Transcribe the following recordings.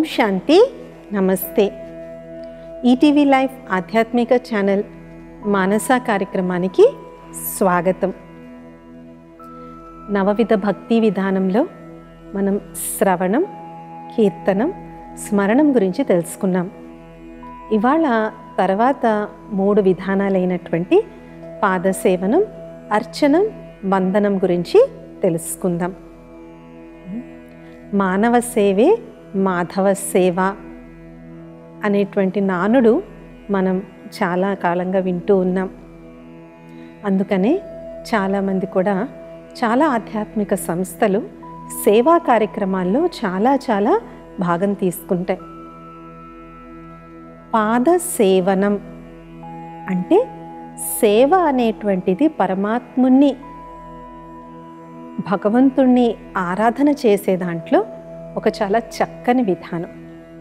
ఓం శాంతి నమస్తే ETV life ఆధ్యాత్మిక ఛానల్ మానస కార్యక్రమానికి స్వాగతం నవవిధ భక్తి విధానంలో మనం శ్రవణం కీర్తనం స్మరణం గురించి తెలుసుకున్నాం ఇవాళ తర్వాత మూడు విధానాలైనటువంటి పాదసేవనం అర్చనం వందనం గురించి తెలుసుకుందాం మానవ సేవే మాధవ సేవ అనేటువంటి నానుడు మనం చాలా కాలంగా వింటూ ఉన్నాం అందుకనే చాలామంది కూడా చాలా ఆధ్యాత్మిక సంస్థలు సేవా కార్యక్రమాల్లో చాలా చాలా భాగం తీసుకుంటాయి పాద సేవనం అంటే సేవ అనేటువంటిది పరమాత్ముణ్ణి భగవంతుణ్ణి ఆరాధన చేసే దాంట్లో ఒక చాలా చక్కని విధానం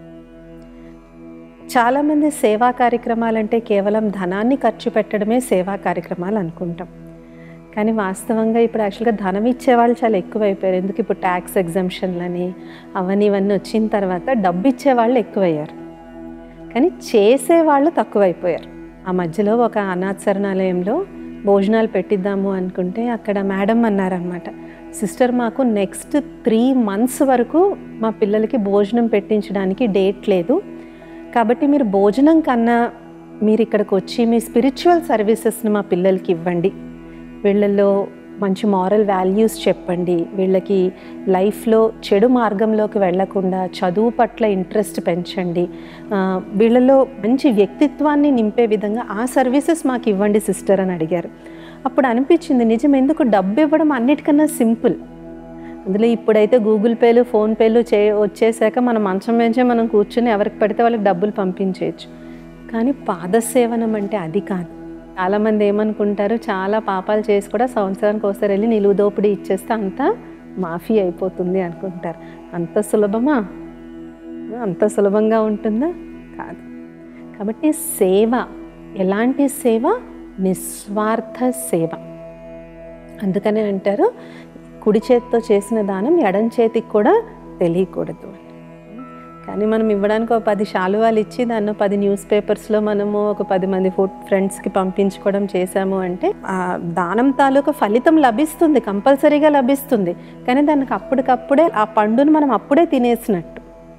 చాలామంది సేవా కార్యక్రమాలంటే కేవలం ధనాన్ని ఖర్చు పెట్టడమే సేవా కార్యక్రమాలు అనుకుంటాం కానీ వాస్తవంగా ఇప్పుడు యాక్చువల్గా ధనం ఇచ్చేవాళ్ళు చాలా ఎక్కువైపోయారు ఎందుకు ఇప్పుడు ట్యాక్స్ ఎగ్జంప్షన్లని అవన్నీ ఇవన్నీ వచ్చిన తర్వాత డబ్బు ఇచ్చేవాళ్ళు ఎక్కువయ్యారు కానీ చేసేవాళ్ళు తక్కువైపోయారు ఆ మధ్యలో ఒక అనాథ శరణాలయంలో భోజనాలు పెట్టిద్దాము అనుకుంటే అక్కడ మేడం అన్నారనమాట సిస్టర్ మాకు నెక్స్ట్ త్రీ మంత్స్ వరకు మా పిల్లలకి భోజనం పెట్టించడానికి డేట్ లేదు కాబట్టి మీరు భోజనం కన్నా మీరు ఇక్కడికి వచ్చి మీ స్పిరిచువల్ సర్వీసెస్ని మా పిల్లలకి ఇవ్వండి వీళ్ళల్లో మంచి మారల్ వాల్యూస్ చెప్పండి వీళ్ళకి లైఫ్లో చెడు మార్గంలోకి వెళ్లకుండా చదువు పట్ల ఇంట్రెస్ట్ పెంచండి ఆ, వీళ్ళలో మంచి వ్యక్తిత్వాన్ని నింపే విధంగా ఆ సర్వీసెస్ మాకు ఇవ్వండి సిస్టర్ అని అడిగారు అప్పుడు అనిపించింది నిజం ఎందుకు డబ్బు ఇవ్వడం అన్నిటికన్నా సింపుల్ అందులో ఇప్పుడైతే గూగుల్ పేలు ఫోన్పేలు చే వచ్చేసాక మనం మంచం నుంచే మనం కూర్చుని ఎవరికి పడితే వాళ్ళకి డబ్బులు పంపించేయచ్చు కానీ పాదసేవనం అంటే అది కాదు చాలామంది ఏమనుకుంటారు చాలా పాపాలు చేసి కూడా సంవత్సరానికి ఒకసారి వెళ్ళి నిలువు దోపిడీ ఇచ్చేస్తే అంతా మాఫీ అయిపోతుంది అనుకుంటారు అంత సులభమా అంత సులభంగా ఉంటుందా కాదు కాబట్టి సేవ ఎలాంటి సేవ నిస్వార్థ సేవ అందుకనే అంటారు కుడి చేతితో చేసిన దానం ఎడం చేతికి కూడా తెలియకూడదు అని కానీ మనం ఇవ్వడానికి ఒక పది శాలువాలు ఇచ్చి దాన్ని పది న్యూస్ పేపర్స్లో మనము ఒక పది మంది ఫుడ్ ఫ్రెండ్స్కి పంపించుకోవడం చేశాము అంటే ఆ దానం తాలూకు ఫలితం లభిస్తుంది కంపల్సరీగా లభిస్తుంది కానీ దానికి అప్పటికప్పుడే ఆ పండును మనం అప్పుడే తినేసినట్టు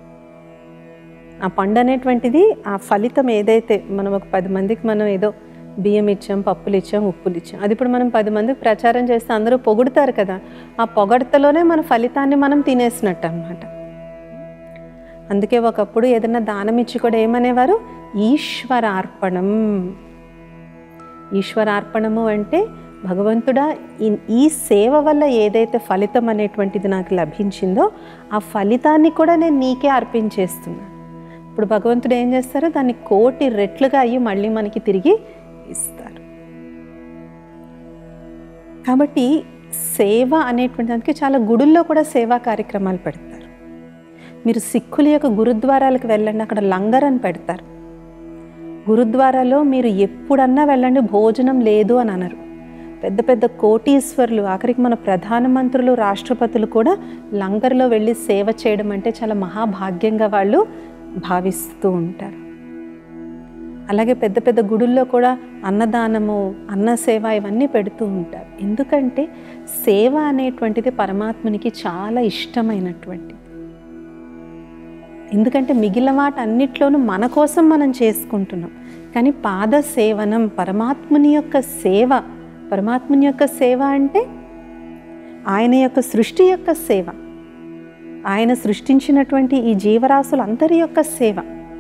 ఆ పండు అనేటువంటిది ఆ ఫలితం ఏదైతే మనం ఒక పది మందికి మనం ఏదో బియ్యం ఇచ్చాం పప్పులు ఇచ్చాం ఉప్పులు ఇచ్చాం అది ఇప్పుడు మనం పది మందికి ప్రచారం చేస్తే అందరూ పొగుడుతారు కదా ఆ పొగడతలోనే మన ఫలితాన్ని మనం తినేసినట్టు అన్నమాట అందుకే ఒకప్పుడు ఏదైనా దానం ఇచ్చి కూడా ఏమనేవారు ఈశ్వరార్పణం ఈశ్వరార్పణము అంటే భగవంతుడా ఈ- ఈ సేవ వల్ల ఏదైతే ఫలితం అనేటువంటిది నాకు లభించిందో ఆ ఫలితాన్ని కూడా నేను నీకే అర్పించేస్తున్నాను ఇప్పుడు భగవంతుడు ఏం చేస్తారో దాన్ని కోటి రెట్లుగా అయ్యి మళ్ళీ మనకి తిరిగి ఇస్తారు కాబట్టి సేవ అనేటువంటి దానికి చాలా గుడుల్లో కూడా సేవా కార్యక్రమాలు పెడతారు మీరు సిక్కుల యొక్క గురుద్వారాలకు వెళ్ళండి అక్కడ లంగర్ అని పెడతారు గురుద్వారాలో మీరు ఎప్పుడన్నా వెళ్ళండి భోజనం లేదు అని అనరు పెద్ద పెద్ద కోటీశ్వర్లు ఆఖరికి మన ప్రధానమంత్రులు రాష్ట్రపతులు కూడా లంగర్లో వెళ్ళి సేవ చేయడం అంటే చాలా మహాభాగ్యంగా వాళ్ళు భావిస్తూ ఉంటారు అలాగే పెద్ద పెద్ద గుడుల్లో కూడా అన్నదానము అన్న సేవ ఇవన్నీ పెడుతూ ఉంటారు ఎందుకంటే సేవ అనేటువంటిది పరమాత్మునికి చాలా ఇష్టమైనటువంటిది ఎందుకంటే మిగిలిన వాటి అన్నిట్లోనూ మన కోసం మనం చేసుకుంటున్నాం కానీ పాద సేవనం పరమాత్ముని యొక్క సేవ పరమాత్ముని యొక్క సేవ అంటే ఆయన యొక్క సృష్టి యొక్క సేవ ఆయన సృష్టించినటువంటి ఈ జీవరాశులందరి యొక్క సేవ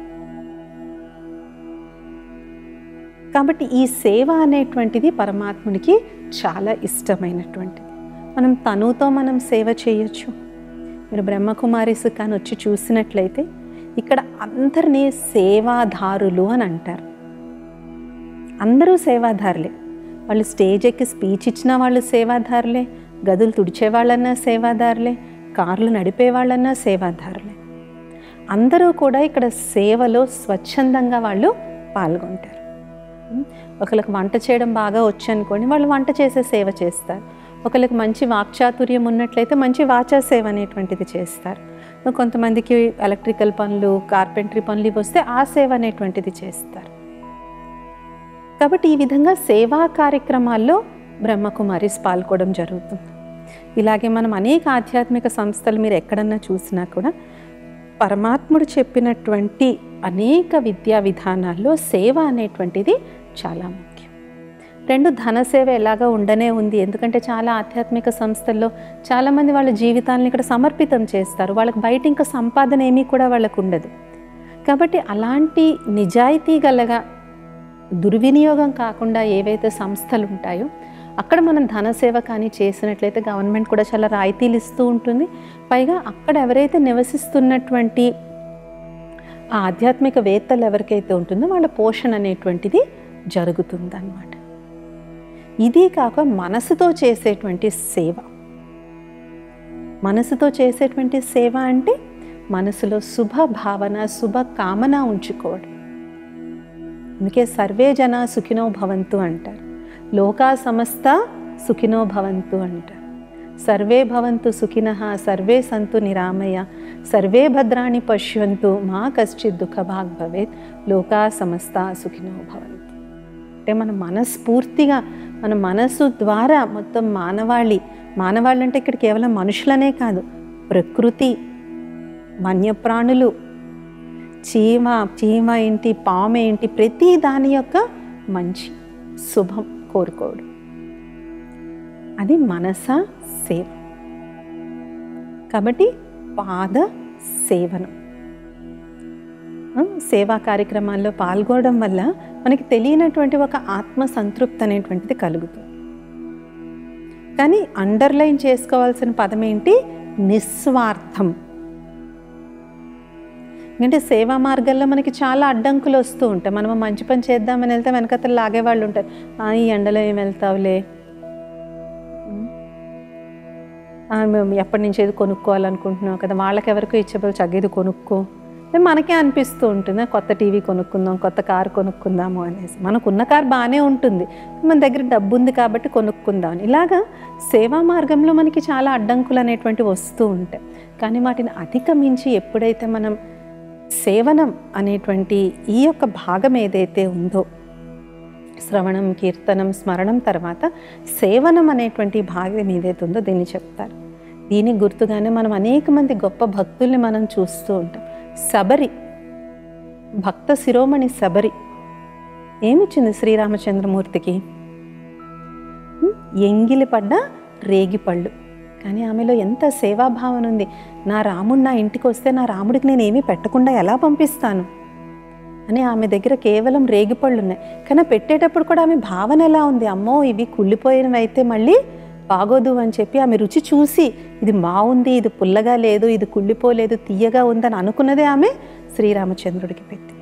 కాబట్టి ఈ సేవ అనేటువంటిది పరమాత్మునికి చాలా ఇష్టమైనటువంటిది మనం తనుతో మనం సేవ చేయొచ్చు మీరు బ్రహ్మకుమారిస్ కానీ వచ్చి చూసినట్లయితే ఇక్కడ అందరినీ సేవాదారులు అని అంటారు అందరూ సేవాదారులే వాళ్ళు స్టేజ్ ఎక్కి స్పీచ్ ఇచ్చిన వాళ్ళు సేవాదారులే గదులు తుడిచే వాళ్ళన్నా సేవాదారులే కార్లు నడిపే వాళ్ళన్నా సేవాదారులే అందరూ కూడా ఇక్కడ సేవలో స్వచ్ఛందంగా వాళ్ళు పాల్గొంటారు ఒకరికి వంట చేయడం బాగా వచ్చు అనుకోండి వాళ్ళు వంట చేసే సేవ చేస్తారు ఒకరికి మంచి వాక్చాతుర్యం ఉన్నట్లయితే మంచి వాచా సేవ అనేటువంటిది చేస్తారు కొంతమందికి ఎలక్ట్రికల్ పనులు కార్పెంటరీ పనులు ఇవి వస్తే ఆ సేవ అనేటువంటిది చేస్తారు కాబట్టి ఈ విధంగా సేవా కార్యక్రమాల్లో బ్రహ్మకుమారిస్ పాల్గొనడం జరుగుతుంది ఇలాగే మనం అనేక ఆధ్యాత్మిక సంస్థలు మీరు ఎక్కడన్నా చూసినా కూడా పరమాత్ముడు చెప్పినటువంటి అనేక విద్యా విధానాల్లో సేవ అనేటువంటిది చాలా ముఖ్యం రెండు ధనసేవ ఎలాగా ఉండనే ఉంది ఎందుకంటే చాలా ఆధ్యాత్మిక సంస్థల్లో చాలామంది వాళ్ళ జీవితాలను ఇక్కడ సమర్పితం చేస్తారు వాళ్ళకి బయట ఇంకా సంపాదన ఏమీ కూడా వాళ్ళకు ఉండదు కాబట్టి అలాంటి నిజాయితీ గలగా దుర్వినియోగం కాకుండా ఏవైతే సంస్థలు ఉంటాయో అక్కడ మనం ధనసేవ కానీ చేసినట్లయితే గవర్నమెంట్ కూడా చాలా రాయితీలు ఇస్తూ ఉంటుంది పైగా అక్కడ ఎవరైతే నివసిస్తున్నటువంటి ఆ ఆధ్యాత్మిక వేత్తలు ఎవరికైతే ఉంటుందో వాళ్ళ పోషణ అనేటువంటిది జరుగుతుందన్నమాట ఇది కాక మనసుతో చేసేటువంటి సేవ మనసుతో చేసేటువంటి సేవ అంటే మనసులో శుభ భావన శుభ కామన ఉంచుకోవడం అందుకే సర్వే జన సుఖినో భవంతు అంటారు లోకా సమస్త సుఖినో భవంతు అంటారు సర్వే భవంతు సుఖిన సర్వే సంతు నిరామయ సర్వే భద్రాణి పశ్యంతు మా కశ్చిత్ దుఃఖ భాగ్ భవేత్ లోకా సమస్త సుఖినో భవంతు అంటే మన మనస్ఫూర్తిగా మన మనసు ద్వారా మొత్తం మానవాళి మానవాళ్ళు అంటే ఇక్కడ కేవలం మనుషులనే కాదు ప్రకృతి వన్యప్రాణులు చీమ చీమ ఏంటి పాము ఏంటి ప్రతి దాని యొక్క మంచి శుభం కోరుకోడు అది మనస సేవ కాబట్టి పాద సేవనం ఆ, సేవా కార్యక్రమాల్లో పాల్గొనడం వల్ల మనకి తెలియనటువంటి ఒక ఆత్మ సంతృప్తి అనేటువంటిది కలుగుతుంది కానీ అండర్లైన్ చేసుకోవాల్సిన పదం ఏంటి నిస్వార్థం ఎందుకంటే సేవా మార్గాల్లో మనకి చాలా అడ్డంకులు వస్తూ ఉంటాయి మనం మంచి పని చేద్దామని వెళ్తే వెనకతలు లాగే వాళ్ళు ఉంటారు "ఆ, ఈ ఎండలో ఏం వెళ్తావులే "ఆ, మేము ఎప్పటి నుంచి ఏది కొనుక్కోవాలనుకుంటున్నాం కదా వాళ్ళకి ఎవరికో ఇచ్చేప్పుడు చగ్గేది కొనుక్కో then మనకే అనిపిస్తూ ఉంటుంది కొత్త టీవీ కొనుక్కుందాం కొత్త కారు కొనుక్కుందాము అనేసి మనకున్న కారు బాగానే ఉంటుంది మన దగ్గర డబ్బు ఉంది కాబట్టి కొనుక్కుందాం అని. ఇలాగా సేవా మార్గంలో మనకి చాలా అడ్డంకులు అనేటువంటివి వస్తూ ఉంటాయి కానీ వాటిని అధిగమించి ఎప్పుడైతే మనం సేవనం అనేటువంటి ఈ యొక్క భాగం ఏదైతే ఉందో శ్రవణం కీర్తనం స్మరణం తర్వాత సేవనం అనేటువంటి భాగం ఏదైతే ఉందో దీన్ని చెప్తారు దీనికి గుర్తుగానే మనం అనేక మంది గొప్ప భక్తుల్ని మనం చూస్తూ ఉంటాం శబరి భక్త శిరోమణి శబరి ఏమిచ్చింది శ్రీరామచంద్రమూర్తికి ఉం? ఎంగిలి పడ్డ రేగిపళ్ళు కానీ ఆమెలో ఎంత సేవాభావన ఉంది నా రాముడు నా ఇంటికి వస్తే నా రాముడికి నేను ఏమీ పెట్టకుండా ఎలా పంపిస్తాను అని ఆమె దగ్గర కేవలం రేగిపళ్ళు ఉన్నాయి కానీ పెట్టేటప్పుడు కూడా ఆమె భావన ఎలా ఉంది అమ్మో ఇవి కుళ్ళిపోయినవి అయితే మళ్ళీ బాగోదు అని చెప్పి ఆమె రుచి చూసి ఇది బాగుంది ఇది పుల్లగా లేదు ఇది కుళ్ళిపోలేదు తీయగా ఉందని అనుకున్నదే ఆమె శ్రీరామచంద్రుడికి పెట్టి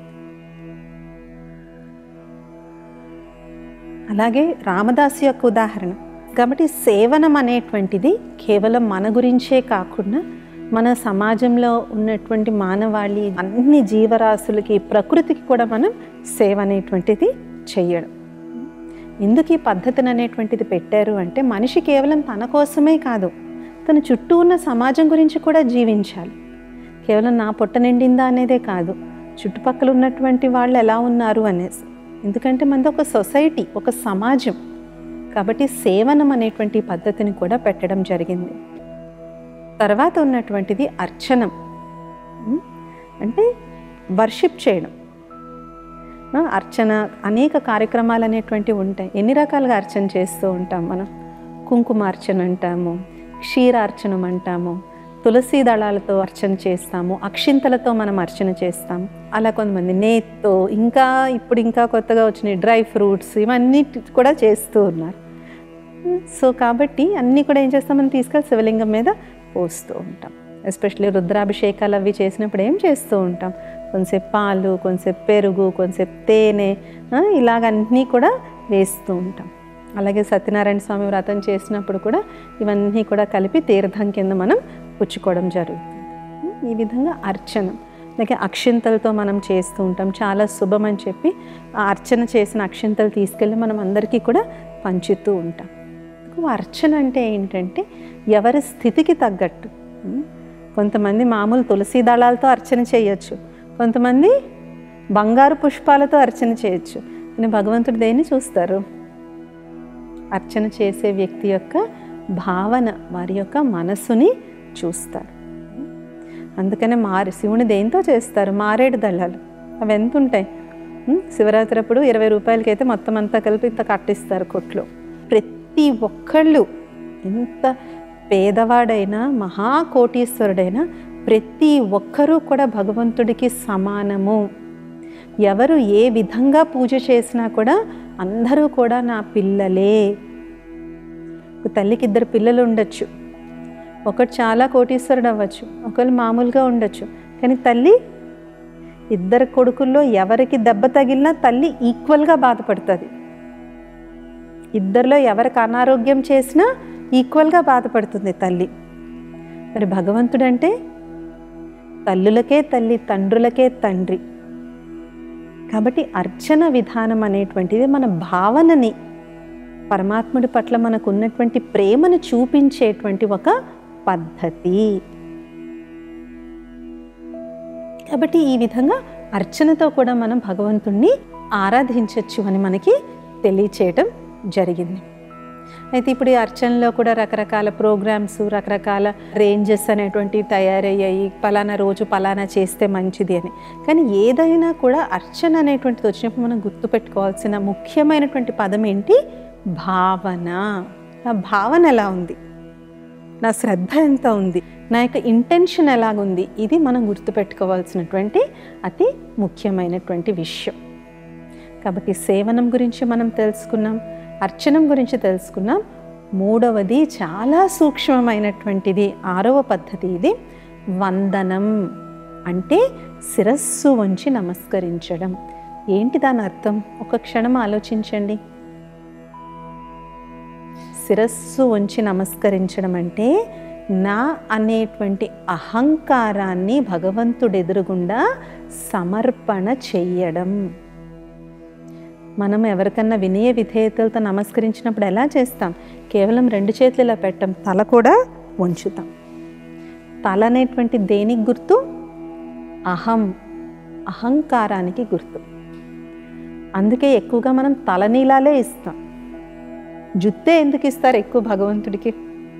అలాగే రామదాసు యొక్క ఉదాహరణ కాబట్టి సేవనం అనేటువంటిది కేవలం మన గురించే కాకుండా మన సమాజంలో ఉన్నటువంటి మానవాళి అన్ని జీవరాశులకి ప్రకృతికి కూడా మనం సేవ అనేటువంటిది చెయ్యడం ఎందుకు ఈ పద్ధతిని అనేటువంటిది పెట్టారు అంటే మనిషి కేవలం తన కోసమే కాదు తన చుట్టూ ఉన్న సమాజం గురించి కూడా జీవించాలి కేవలం నా పొట్ట నిండిందా అనేదే కాదు చుట్టుపక్కల ఉన్నటువంటి వాళ్ళు ఎలా ఉన్నారు అనేసి ఎందుకంటే మనది ఒక సొసైటీ ఒక సమాజం కాబట్టి సేవనం అనేటువంటి పద్ధతిని కూడా పెట్టడం జరిగింది తర్వాత ఉన్నటువంటిది అర్చనం ఉం? అంటే వర్షిప్ చేయడం ఆ, అర్చన అనేక కార్యక్రమాలు అనేటువంటివి ఉంటాయి ఎన్ని రకాలుగా అర్చన చేస్తూ ఉంటాం మనం కుంకుమార్చన అంటాము క్షీరార్చనం అంటాము తులసి దళాలతో అర్చన చేస్తాము అక్షింతలతో మనం అర్చన చేస్తాం అలా కొంతమంది నేత్తో ఇంకా ఇప్పుడు ఇంకా కొత్తగా వచ్చినాయి డ్రై ఫ్రూట్స్ ఇవన్నీ కూడా చేస్తూ ఉన్నారు సో కాబట్టి అన్నీ కూడా ఏం చేస్తాం మనం తీసుకెళ్ళి శివలింగం మీద పోస్తూ ఉంటాం ఎస్పెషల్లీ రుద్రాభిషేకాలు అవి చేసినప్పుడు ఏం చేస్తూ ఉంటాం కొంచెంసేపు పాలు కొంచెంసేపు పెరుగు కొంచెంసేపు తేనె ఆ, ఇలాగ అన్నీ కూడా వేస్తూ ఉంటాం అలాగే సత్యనారాయణ స్వామి వ్రతం చేసినప్పుడు కూడా ఇవన్నీ కూడా కలిపి తీర్థం కింద మనం పుచ్చుకోవడం జరుగుతుంది ఈ విధంగా అర్చనం అలాగే అక్షింతలతో మనం చేస్తూ ఉంటాం చాలా శుభం అని చెప్పి ఆ అర్చన చేసిన అక్షింతలు తీసుకెళ్ళి మనం అందరికీ కూడా పంచుతూ ఉంటాం అర్చన అంటే ఏంటంటే ఎవరి స్థితికి తగ్గట్టు ఉం? కొంతమంది మామూలు తులసి దళాలతో అర్చన చేయొచ్చు కొంతమంది బంగారు పుష్పాలతో అర్చన చేయొచ్చు కానీ భగవంతుడు దేన్ని చూస్తారు అర్చన చేసే వ్యక్తి యొక్క భావన వారి యొక్క మనసుని చూస్తారు అందుకనే మారి శివుని దేంతో చేస్తారు మారేడు దళాలు అవి ఎంత ఉంటాయి ఉం? శివరాత్రి అప్పుడు ఇరవై రూపాయలకైతే మొత్తం అంతా కలిపి ఇంత కట్టిస్తారు కొట్లో ప్రతి ఒక్కళ్ళు ఎంత పేదవాడైనా మహాకోటీశ్వరుడైనా ప్రతి ఒక్కరూ కూడా భగవంతుడికి సమానము ఎవరు ఏ విధంగా పూజ చేసినా కూడా అందరూ కూడా నా పిల్లలే ఒక తల్లికి ఇద్దరు పిల్లలు ఉండొచ్చు ఒకటి చాలా కోటీశ్వరుడు అవ్వచ్చు ఒకరు మామూలుగా ఉండొచ్చు కానీ తల్లి ఇద్దరు కొడుకుల్లో ఎవరికి దెబ్బ తగిలినా తల్లి ఈక్వల్గా బాధపడుతుంది ఇద్దరిలో ఎవరికి అనారోగ్యం చేసినా ఈక్వల్గా బాధపడుతుంది తల్లి మరి భగవంతుడంటే తల్లులకే తల్లి తండ్రులకే తండ్రి కాబట్టి అర్చన విధానం అనేటువంటిది మన భావనని పరమాత్ముడి పట్ల మనకు ఉన్నటువంటి ప్రేమను చూపించేటువంటి ఒక పద్ధతి కాబట్టి ఈ విధంగా అర్చనతో కూడా మనం భగవంతుణ్ణి ఆరాధించవచ్చు అని మనకి తెలియచేయటం జరిగింది అయితే ఇప్పుడు ఈ అర్చనలో కూడా రకరకాల ప్రోగ్రామ్స్ రకరకాల రేంజెస్ అనేటువంటివి తయారయ్యాయి పలానా రోజు పలానా చేస్తే మంచిది అని కానీ ఏదైనా కూడా అర్చన అనేటువంటిది వచ్చినప్పుడు మనం గుర్తుపెట్టుకోవాల్సిన ముఖ్యమైనటువంటి పదం ఏంటి భావన నా భావన ఎలా ఉంది నా శ్రద్ధ ఎంత ఉంది నా యొక్క ఇంటెన్షన్ ఎలాగుంది ఇది మనం గుర్తుపెట్టుకోవాల్సినటువంటి అతి ముఖ్యమైనటువంటి విషయం కాబట్టి సేవనం గురించి మనం తెలుసుకున్నాం అర్చనం గురించి తెలుసుకున్నాం మూడవది చాలా సూక్ష్మమైనటువంటిది ఆరవ పద్ధతి ఇది వందనం అంటే శిరస్సు వంచి నమస్కరించడం ఏంటి దాని అర్థం ఒక క్షణం ఆలోచించండి శిరస్సు వంచి నమస్కరించడం అంటే నా అనేటువంటి అహంకారాన్ని భగవంతుడు ఎదురుగుండా సమర్పణ చెయ్యడం మనం ఎవరికన్నా వినయ విధేయతలతో నమస్కరించినప్పుడు ఎలా చేస్తాం కేవలం రెండు చేతులు ఇలా పెట్టం తల కూడా ఉంచుతాం తల అనేటువంటి దేనికి గుర్తు అహం అహంకారానికి గుర్తు అందుకే ఎక్కువగా మనం తలనీలాలే ఇస్తాం జుత్తే ఎందుకు ఇస్తారు ఎక్కువ భగవంతుడికి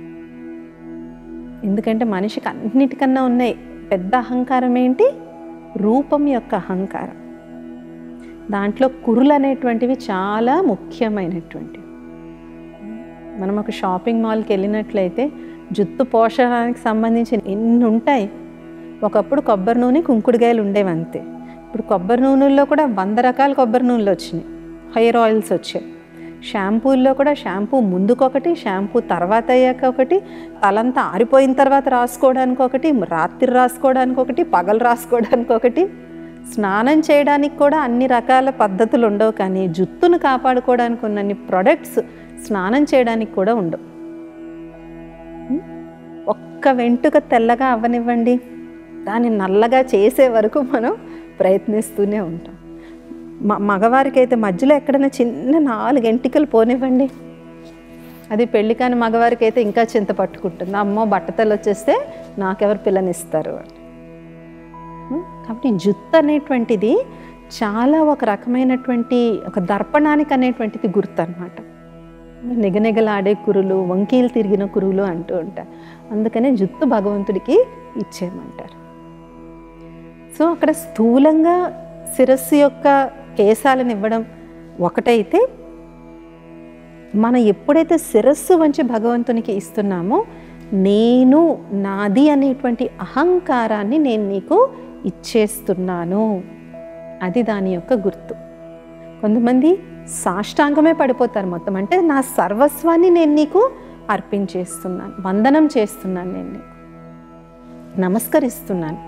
ఎందుకంటే మనిషికి అన్నిటికన్నా ఉన్నాయి పెద్ద అహంకారం ఏంటి రూపం యొక్క అహంకారం దాంట్లో కురులు అనేటువంటివి చాలా ముఖ్యమైనటువంటివి మనం ఒక షాపింగ్ మాల్కి వెళ్ళినట్లయితే జుత్తు పోషణానికి సంబంధించి ఎన్ని ఉంటాయి ఒకప్పుడు కొబ్బరి నూనె కుంకుడుగాయలు ఉండేవి అంతే ఇప్పుడు కొబ్బరి నూనెల్లో కూడా వంద రకాల కొబ్బరి నూనెలు వచ్చినాయి హెయిర్ ఆయిల్స్ వచ్చాయి షాంపూల్లో కూడా షాంపూ ముందుకొకటి షాంపూ తర్వాత అయ్యాక ఒకటి తలంతా ఆరిపోయిన తర్వాత రాసుకోవడానికి ఒకటి రాత్రి రాసుకోవడానికి ఒకటి పగలు రాసుకోవడానికి ఒకటి స్నానం చేయడానికి కూడా అన్ని రకాల పద్ధతులు ఉండవు కానీ జుత్తును కాపాడుకోవడానికి ఉన్నన్ని ప్రొడక్ట్స్ స్నానం చేయడానికి కూడా ఉండవు ఉం? ఒక్క వెంటుక తెల్లగా అవ్వనివ్వండి దాన్ని నల్లగా చేసే వరకు మనం ప్రయత్నిస్తూనే ఉంటాం మ మగవారికి అయితే మధ్యలో ఎక్కడైనా చిన్న నాలుగు ఎంటికలు పోనివ్వండి అది పెళ్లి కాని మగవారికి అయితే ఇంకా చింత పట్టుకుంటుంది అమ్మో బట్టతలు వచ్చేస్తే నాకెవరు పిల్లనిస్తారు అని ఉం? కాబట్టి జుత్తు అనేటువంటిది చాలా ఒక రకమైనటువంటి ఒక దర్పణానికి అనేటువంటిది గుర్తు అనమాట నిగనిగలాడే కురులు వంకీలు తిరిగిన కురులు అంటూ ఉంటారు అందుకనే జుత్తు భగవంతుడికి ఇచ్చేయమంటారు సో అక్కడ స్థూలంగా శిరస్సు యొక్క కేశాలను ఇవ్వడం ఒకటైతే మనం ఎప్పుడైతే శిరస్సు వంచి భగవంతునికి ఇస్తున్నామో నేను నాది అనేటువంటి అహంకారాన్ని నేను నీకు ఇచ్చేస్తున్నాను అది దాని యొక్క గుర్తు కొంతమంది సాష్టాంగమే పడిపోతారు మొత్తం అంటే నా సర్వస్వాన్ని నేను నీకు అర్పించేస్తున్నాను వందనం చేస్తున్నాను నేను నీకు నమస్కరిస్తున్నాను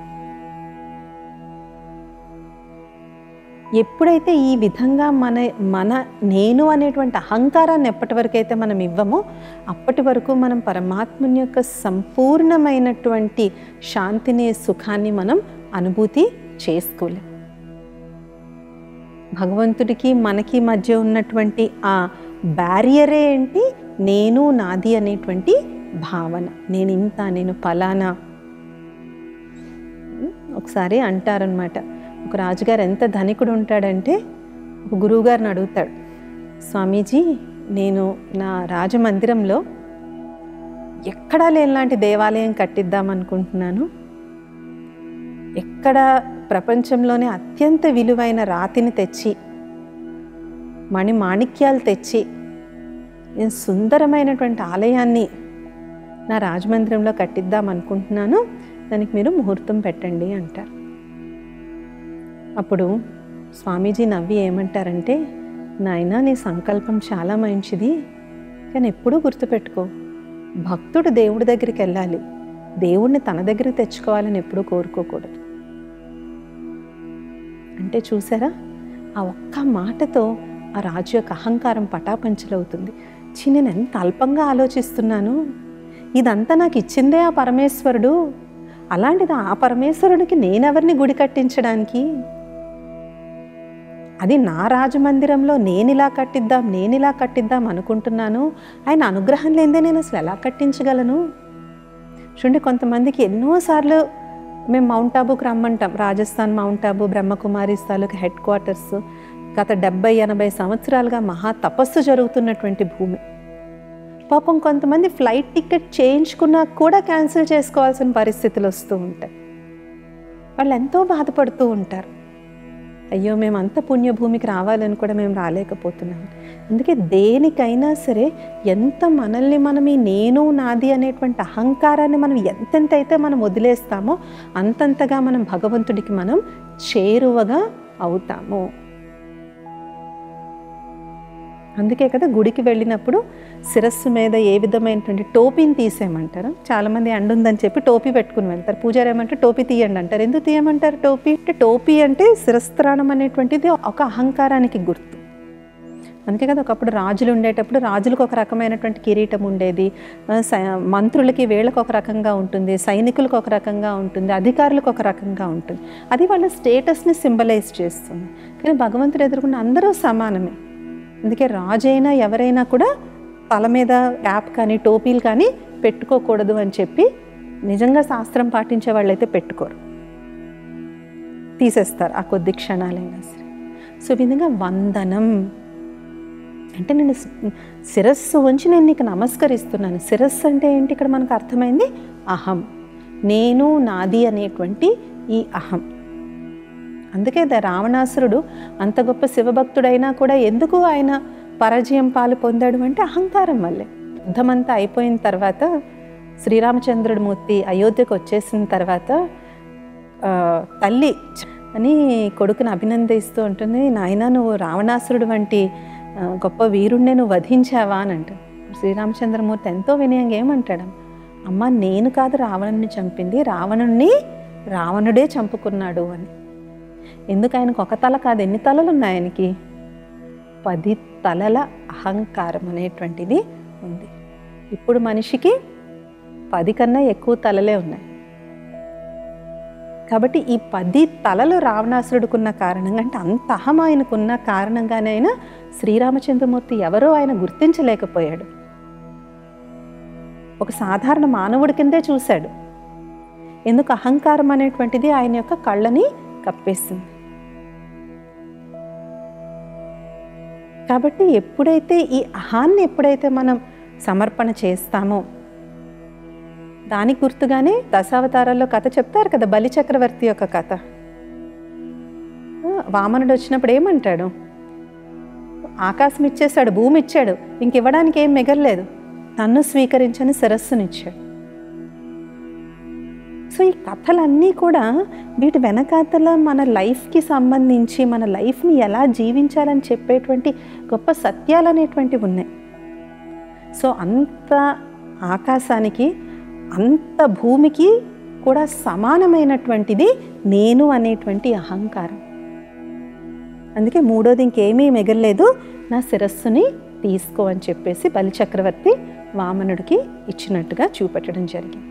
ఎప్పుడైతే ఈ విధంగా మన మన నేను అనేటువంటి అహంకారాన్ని ఎప్పటి వరకు అయితే మనం ఇవ్వమో అప్పటి వరకు మనం పరమాత్ముని యొక్క సంపూర్ణమైనటువంటి శాంతిని సుఖాన్ని మనం అనుభూతి చేసుకోలేం భగవంతుడికి మనకి మధ్య ఉన్నటువంటి ఆ బ్యారియరే ఏంటి నేను నాది అనేటువంటి భావన నేను ఇంత నేను ఫలానా ఒకసారి అంటారనమాట ఒక రాజుగారు ఎంత ధనికుడు ఉంటాడంటే ఒక గురువుగారిని అడుగుతాడు స్వామీజీ నేను నా రాజమందిరంలో ఎక్కడా లేనిలాంటి దేవాలయం కట్టిద్దాం అనుకుంటున్నాను ఎక్కడ ప్రపంచంలోనే అత్యంత విలువైన రాతిని తెచ్చి మణి మాణిక్యాలు తెచ్చి నేను సుందరమైనటువంటి ఆలయాన్ని నా రాజమందిరంలో కట్టిద్దాం అనుకుంటున్నాను దానికి మీరు ముహూర్తం పెట్టండి అంటారు అప్పుడు స్వామీజీ నవ్వి ఏమంటారంటే నాయనా నీ సంకల్పం చాలా మంచిది కానీ ఎప్పుడూ గుర్తుపెట్టుకో భక్తుడు దేవుడి దగ్గరికి వెళ్ళాలి దేవుణ్ణి తన దగ్గరికి తెచ్చుకోవాలని ఎప్పుడూ కోరుకోకూడదు అంటే చూసారా ఆ ఒక్క మాటతో ఆ రాజు యొక్క అహంకారం పటాపంచలవుతుంది చి నేను ఎంత అల్పంగా ఆలోచిస్తున్నాను ఇదంతా నాకు ఇచ్చిందే ఆ పరమేశ్వరుడు అలాంటిది ఆ పరమేశ్వరుడికి నేనెవరిని గుడి కట్టించడానికి అది నా రాజమందిరంలో నేను ఇలా కట్టిద్దాం నేను ఇలా కట్టిద్దాం అనుకుంటున్నాను ఆయన అనుగ్రహం లేదే నేను అసలు ఎలా కట్టించగలను చూడండి కొంతమందికి ఎన్నోసార్లు మేము మౌంట్ ఆబుకి రమ్మంటాం రాజస్థాన్ మౌంట్ ఆబు బ్రహ్మకుమారి తాలూకు హెడ్ క్వార్టర్స్ గత డెబ్బై ఎనభై సంవత్సరాలుగా మహా తపస్సు జరుగుతున్నటువంటి భూమి పాపం కొంతమంది ఫ్లైట్ టికెట్ చేయించుకున్నా కూడా క్యాన్సిల్ చేసుకోవాల్సిన పరిస్థితులు వస్తూ ఉంటాయి వాళ్ళు ఎంతో బాధపడుతూ ఉంటారు అయ్యో మేము అంత పుణ్యభూమికి రావాలని కూడా మేము రాలేకపోతున్నాం అందుకే దేనికైనా సరే ఎంత మనల్ని మనం ఈ నేను నాది అనేటువంటి అహంకారాన్ని మనం ఎంతెంత అయితే మనం వదిలేస్తామో అంతంతగా మనం భగవంతుడికి మనం చేరువగా అవుతాము అందుకే కదా గుడికి వెళ్ళినప్పుడు శిరస్సు మీద ఏ విధమైనటువంటి టోపీని తీసేయమంటారు చాలామంది అండుందని చెప్పి టోపీ పెట్టుకుని వెళ్తారు పూజారి ఏమంటే టోపీ తీయండి అంటారు ఎందుకు తీయమంటారు టోపీ అంటే టోపీ అంటే శిరస్త్రాణం అనేటువంటిది ఒక అహంకారానికి గుర్తు అందుకే కదా ఒకప్పుడు రాజులు ఉండేటప్పుడు రాజులకు ఒక రకమైనటువంటి కిరీటం ఉండేది ఆ, సై- మంత్రులకి వీళ్ళకి ఒక రకంగా ఉంటుంది సైనికులకు ఒక రకంగా ఉంటుంది అధికారులకు ఒక రకంగా ఉంటుంది అది వాళ్ళ స్టేటస్ని సింబలైజ్ చేస్తుంది కానీ భగవంతుడు ఎదుర్కొన్న అందరూ సమానమే అందుకే రాజైనా ఎవరైనా కూడా తల మీద క్యాప్ కానీ టోపీలు కానీ పెట్టుకోకూడదు అని చెప్పి నిజంగా శాస్త్రం పాటించే వాళ్ళైతే పెట్టుకోరు తీసేస్తారు ఆ కొద్ది క్షణాలైనా సరే సో ఈ విధంగా వందనం అంటే నేను సి- శిరస్సు ఉంచి నేను నీకు నమస్కరిస్తున్నాను శిరస్సు అంటే ఏంటి ఇక్కడ మనకు అర్థమైంది అహం నేను నాది అనేటువంటి ఈ అహం అందుకే ద రావణాసురుడు అంత గొప్ప శివభక్తుడైనా కూడా ఎందుకు ఆయన పరాజయం పాలు పొందాడు అంటే అహంకారం వల్లే యుద్ధమంతా అయిపోయిన తర్వాత శ్రీరామచంద్రుడి మూర్తి అయోధ్యకు వచ్చేసిన తర్వాత ఆ, తల్లి అని కొడుకుని అభినందిస్తూ ఉంటుంది నాయన నువ్వు రావణాసురుడు వంటి ఆ, గొప్ప వీరుణ్ణే నువ్వు వధించావా అని అంటాడు శ్రీరామచంద్రమూర్తి ఎంతో వినయంగా ఏమంటాడు అమ్మ నేను కాదు రావణుని చంపింది రావణుణ్ణి రావణుడే చంపుకున్నాడు అని ఎందుకు ఆయనకు ఒక తల కాదు ఎన్ని తలలు ఉన్నాయి ఆయనకి పది తలల అహంకారం అనేటువంటిది ఉంది ఇప్పుడు మనిషికి పది కన్నా ఎక్కువ తలలే ఉన్నాయి కాబట్టి ఈ పది తలలు రావణాసురుడుకున్న కారణంగా అంటే అంత అహం ఆయనకున్న కారణంగానే ఆయన శ్రీరామచంద్రమూర్తి ఎవరో ఆయన గుర్తించలేకపోయాడు ఒక సాధారణ మానవుడి కిందే చూశాడు ఎందుకు అహంకారం అనేటువంటిది ఆయన యొక్క కళ్ళని కప్పేస్తుంది కాబట్టి ఎప్పుడైతే ఈ అహాన్ని ఎప్పుడైతే మనం సమర్పణ చేస్తామో దానికి గుర్తుగానే దశావతారాల్లో కథ చెప్తారు కదా బలి చక్రవర్తి యొక్క కథ ఆ, వామనుడు వచ్చినప్పుడు ఏమంటాడు ఆకాశం ఇచ్చేశాడు భూమి ఇచ్చాడు ఇంక ఇవ్వడానికి ఏం మిగలలేదు నన్ను స్వీకరించని శిరస్సునిచ్చాడు సో ఈ కథలన్నీ కూడా వీటి వెనకాతల మన లైఫ్కి సంబంధించి మన లైఫ్ని ఎలా జీవించాలని చెప్పేటువంటి గొప్ప సత్యాలు అనేటువంటివి ఉన్నాయి సో అంత ఆకాశానికి అంత భూమికి కూడా సమానమైనటువంటిది నేను అనేటువంటి అహంకారం అందుకే మూడోది ఇంకేమీ మిగలలేదు నా శిరస్సుని తీసుకో అని చెప్పేసి బలిచక్రవర్తి వామనుడికి ఇచ్చినట్టుగా చూపెట్టడం జరిగింది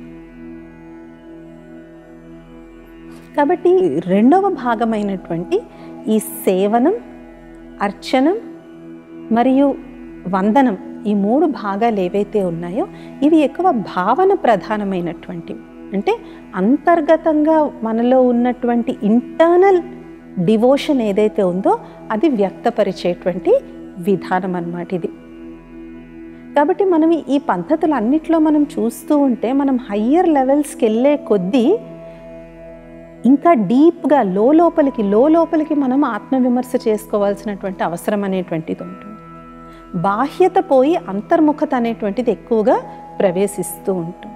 కాబట్టి రెండవ భాగమైనటువంటి ఈ సేవనం అర్చనం మరియు వందనం ఈ మూడు భాగాలు ఏవైతే ఉన్నాయో ఇవి ఎక్కువ భావన ప్రధానమైనటువంటివి అంటే అంతర్గతంగా మనలో ఉన్నటువంటి ఇంటర్నల్ డివోషన్ ఏదైతే ఉందో అది వ్యక్తపరిచేటువంటి విధానం అన్నమాట ఇది కాబట్టి మనం ఈ పద్ధతులు అన్నిట్లో మనం చూస్తూ ఉంటే మనం హయ్యర్ లెవెల్స్కి వెళ్ళే కొద్దీ ఇంకా డీప్గా లో లోపలికి లో లోపలికి మనం ఆత్మవిమర్శ చేసుకోవాల్సినటువంటి అవసరం అనేటువంటిది ఉంటుంది బాహ్యత పోయి అంతర్ముఖత అనేటువంటిది ఎక్కువగా ప్రవేశిస్తూ ఉంటుంది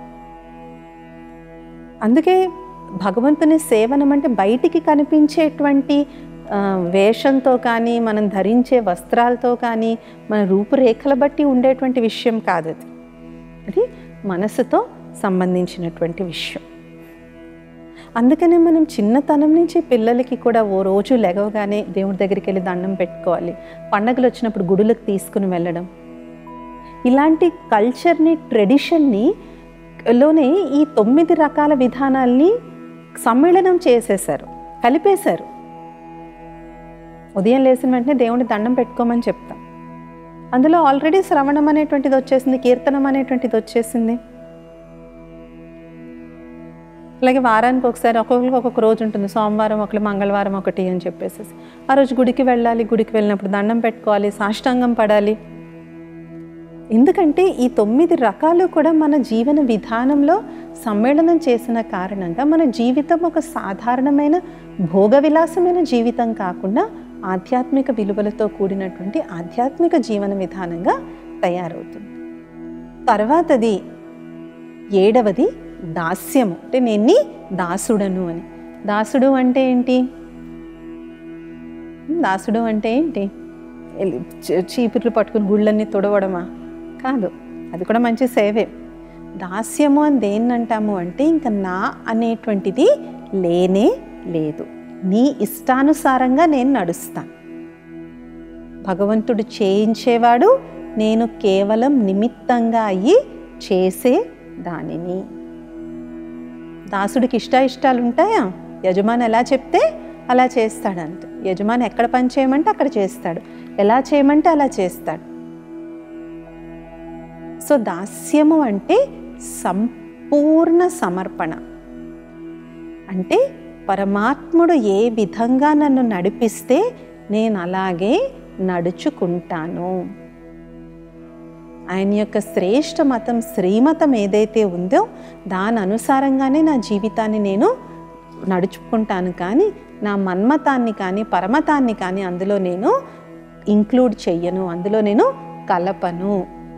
అందుకే భగవంతుని సేవనం అంటే బయటికి కనిపించేటువంటి ఆ, వేషంతో కానీ మనం ధరించే వస్త్రాలతో కానీ మన రూపురేఖల బట్టి ఉండేటువంటి విషయం కాదు అది అది మనసుతో సంబంధించినటువంటి విషయం అందుకనే మనం చిన్నతనం నుంచి పిల్లలకి కూడా ఓ రోజు లెగవగానే దేవుడి దగ్గరికి వెళ్ళి దండం పెట్టుకోవాలి పండగలు వచ్చినప్పుడు గుడులకు తీసుకుని వెళ్ళడం ఇలాంటి కల్చర్ని ట్రెడిషన్ని లోనే ఈ తొమ్మిది రకాల విధానాల్ని సమ్మేళనం చేసేశారు కలిపేశారు ఉదయం లేచిన వెంటనే దేవుని దండం పెట్టుకోమని చెప్తాం అందులో ఆల్రెడీ శ్రవణం అనేటువంటిది వచ్చేసింది కీర్తనం అనేటువంటిది వచ్చేసింది అలాగే వారానికి ఒకసారి ఒక్కొక్కరికి ఒక్కొక్క రోజు ఉంటుంది సోమవారం ఒకటి మంగళవారం ఒకటి అని చెప్పేసి ఆ రోజు గుడికి వెళ్ళాలి గుడికి వెళ్ళినప్పుడు దండం పెట్టుకోవాలి సాష్టాంగం పడాలి ఎందుకంటే ఈ తొమ్మిది రకాలు కూడా మన జీవన విధానంలో సమ్మేళనం చేసిన కారణంగా మన జీవితం ఒక సాధారణమైన భోగ విలాసమైన జీవితం కాకుండా ఆధ్యాత్మిక విలువలతో కూడినటువంటి ఆధ్యాత్మిక జీవన విధానంగా తయారవుతుంది తర్వాతది ఏడవది దాస్యము అంటే నేను నీ దాసుడను అని దాసుడు అంటే ఏంటి దాసుడు అంటే ఏంటి ఎల్లి- చీ- చీపుర్లు పట్టుకుని గుళ్ళన్నీ తుడవడమా కాదు అది కూడా మంచి సేవే దాస్యము అని దేన్ని అంటాము అంటే ఇంకా నా అనేటువంటిది లేనే లేదు నీ ఇష్టానుసారంగా నేను నడుస్తాను భగవంతుడు చేయించేవాడు నేను కేవలం నిమిత్తంగా అయ్యి చేసే దానిని దాసుడికి ఇష్ట ఇష్టాలు ఉంటాయా యజమాని ఎలా చెప్తే అలా చేస్తాడంట యజమాని ఎక్కడ పని చేయమంటే అక్కడ చేస్తాడు ఎలా చేయమంటే అలా చేస్తాడు సో దాస్యము అంటే సంపూర్ణ సమర్పణ అంటే పరమాత్ముడు ఏ విధంగా నన్ను నడిపిస్తే నేను అలాగే నడుచుకుంటాను ఆయన యొక్క శ్రేష్ఠ మతం శ్రీమతం ఏదైతే ఉందో దాని అనుసారంగానే నా జీవితాన్ని నేను నడుచుకుంటాను కానీ నా మన్మతాన్ని కానీ పరమతాన్ని కానీ అందులో నేను ఇంక్లూడ్ చెయ్యను అందులో నేను కలపను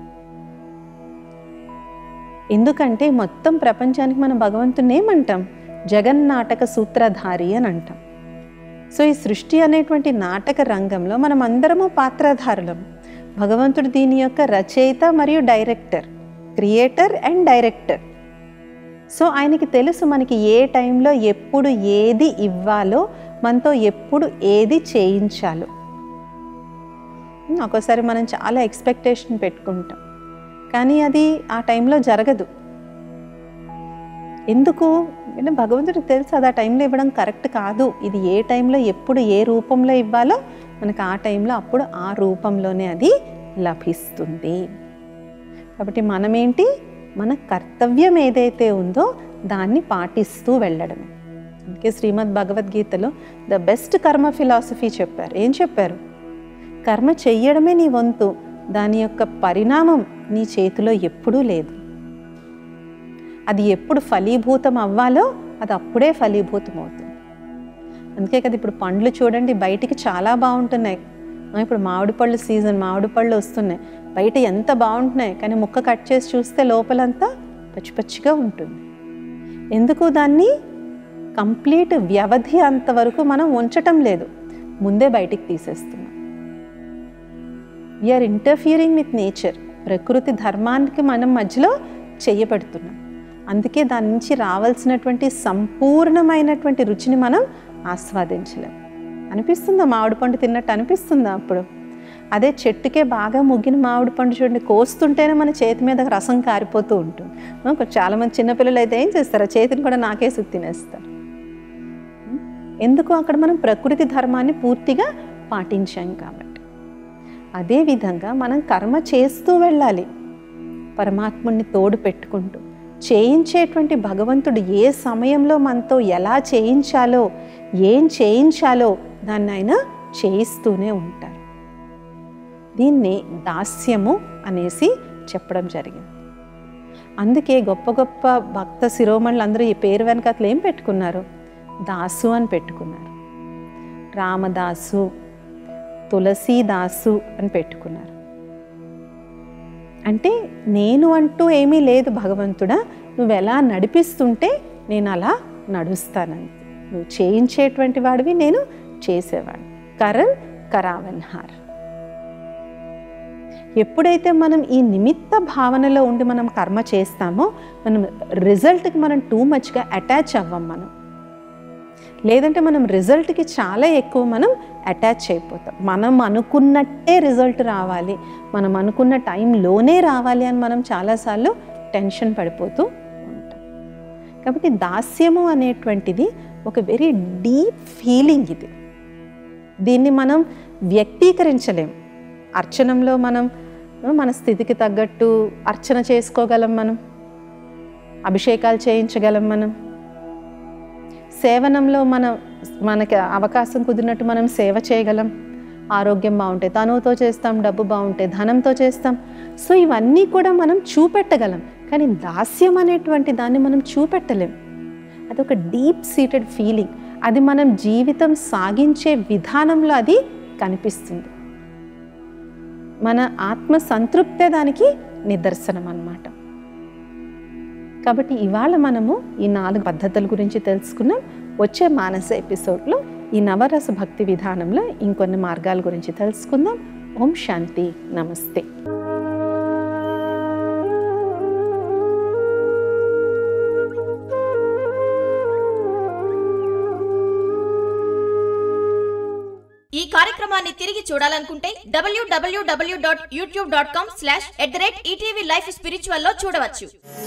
ఎందుకంటే మొత్తం ప్రపంచానికి మనం భగవంతుని ఏమంటాం జగన్నాటక సూత్రధారి అని అంటాం సో ఈ సృష్టి అనేటువంటి నాటక రంగంలో మనం అందరము పాత్రధారులం భగవంతుడు దీని యొక్క రచయిత మరియు director creator and director so ఆయనకి తెలుసు మనకి ఏ టైంలో ఎప్పుడు ఏది ఇవ్వాలో మనతో ఎప్పుడు ఏది చేయించాలో ఉమ్, ఒక్కోసారి మనం చాలా ఎక్స్పెక్టేషన్ పెట్టుకుంటాం కానీ అది ఆ టైంలో జరగదు ఎందుకు అంటే భగవంతుడికి తెలుసు అది ఆ టైంలో ఇవ్వడం కరెక్ట్ కాదు ఇది ఏ టైంలో ఎప్పుడు ఏ రూపంలో ఇవ్వాలో మనకు ఆ టైంలో అప్పుడు ఆ రూపంలోనే అది లభిస్తుంది కాబట్టి మనమేంటి మన కర్తవ్యం ఏదైతే ఉందో దాన్ని పాటిస్తూ వెళ్ళడమే అందుకే శ్రీమద్ భగవద్గీతలో ద బెస్ట్ కర్మ ఫిలాసఫీ చెప్పారు ఏం చెప్పారు కర్మ చెయ్యడమే నీ వంతు దాని యొక్క పరిణామం నీ చేతిలో ఎప్పుడూ లేదు అది ఎప్పుడు ఫలీభూతం అవ్వాలో అది అప్పుడే ఫలీభూతం అవుతుంది అందుకే కదా ఇప్పుడు పండ్లు చూడండి బయటికి చాలా బాగుంటున్నాయి ఆ, ఇప్పుడు మామిడి పళ్ళు సీజన్ మామిడి పళ్ళు వస్తున్నాయి బయట ఎంత బాగుంటున్నాయి కానీ ముక్క కట్ చేసి చూస్తే లోపలంతా పచ్చి పచ్చిగా ఉంటుంది ఎందుకు దాన్ని కంప్లీట్ వ్యవధి అంతవరకు మనం ఉంచటం లేదు ముందే బయటికి తీసేస్తున్నాం వీఆర్ ఇంటర్ఫియరింగ్ విత్ నేచర్ ప్రకృతి ధర్మానికి మనం మధ్యలో చెయ్యబడుతున్నాం అందుకే దాని నుంచి రావాల్సినటువంటి సంపూర్ణమైనటువంటి రుచిని మనం ఆస్వాదించలేం అనిపిస్తుందా మామిడి పండు తిన్నట్టు అనిపిస్తుందా అప్పుడు అదే చెట్టుకే బాగా ముగ్గిన మామిడి పండు చూడండి కోస్తుంటేనే మన చేతి మీద రసం కారిపోతూ ఉంటుంది ఆ, కొంచెం చాలామంది చిన్నపిల్లలు అయితే ఏం చేస్తారు ఆ చేతిని కూడా నాకేసి తినేస్తారు ఎందుకు అక్కడ మనం ప్రకృతి ధర్మాన్ని పూర్తిగా పాటించాం కాబట్టి అదేవిధంగా మనం కర్మ చేస్తూ వెళ్ళాలి పరమాత్ముడిని తోడు పెట్టుకుంటూ చేయించేటువంటి భగవంతుడు ఏ సమయంలో మనతో ఎలా చేయించాలో ఏం చేయించాలో దాన్ని ఆయన చేయిస్తూనే ఉంటారు దీన్ని దాస్యము అనేసి చెప్పడం జరిగింది అందుకే గొప్ప గొప్ప భక్త శిరోమణులు అందరూ ఈ పేరు వెనకట్లు ఏం పెట్టుకున్నారు దాసు అని పెట్టుకున్నారు రామదాసు తులసీదాసు అని పెట్టుకున్నారు అంటే నేను అంటూ ఏమీ లేదు భగవంతుడా నువ్వు ఎలా నడిపిస్తుంటే నేను అలా నడుస్తానని నువ్వు చేయించేటువంటి వాడివి నేను చేసేవాడు కరణ్ కరావన్హార్ ఎప్పుడైతే మనం ఈ నిమిత్త భావనలో ఉండి మనం కర్మ చేస్తామో మనం రిజల్ట్కి మనం టూ మచ్గా అటాచ్ అవ్వం మనం లేదంటే మనం రిజల్ట్కి చాలా ఎక్కువ మనం అటాచ్ అయిపోతాం మనం అనుకున్నట్టే రిజల్ట్ రావాలి మనం అనుకున్న టైంలోనే రావాలి అని మనం చాలాసార్లు టెన్షన్ పడిపోతూ ఉంటాం కాబట్టి దాస్యము అనేటువంటిది ఒక వెరీ డీప్ ఫీలింగ్ ఇది దీన్ని మనం వ్యక్తీకరించలేం అర్చనంలో మనం మన స్థితికి తగ్గట్టు అర్చన చేసుకోగలం మనం అభిషేకాలు చేయించగలం మనం సేవనంలో మనం మనకి అవకాశం కుదిరినట్టు మనం సేవ చేయగలం ఆరోగ్యం బాగుంటే తనువుతో చేస్తాం డబ్బు బాగుంటే ధనంతో చేస్తాం సో ఇవన్నీ కూడా మనం చూపెట్టగలం కానీ దాస్యం అనేటువంటి దాన్ని మనం చూపెట్టలేం అదొక డీప్ సీటెడ్ ఫీలింగ్ అది మనం జీవితం సాగించే విధానంలో అది కనిపిస్తుంది మన ఆత్మ సంతృప్తే దానికి నిదర్శనం అన్నమాట కాబట్టి ఇవాళ మనము ఈ నాలుగు పద్ధతుల గురించి తెలుసుకున్నాం వచ్చే మానస ఎపిసోడ్లో ఈ నవరస భక్తి విధానంలో ఇంకొన్ని మార్గాల గురించి తెలుసుకుందాం ఓం శాంతి నమస్తే ఈ కార్యక్రమాన్ని తిరిగి చూడాలనుకుంటే W W W dot YouTube dot com slash at the rate ETV life spiritual లో చూడవచ్చు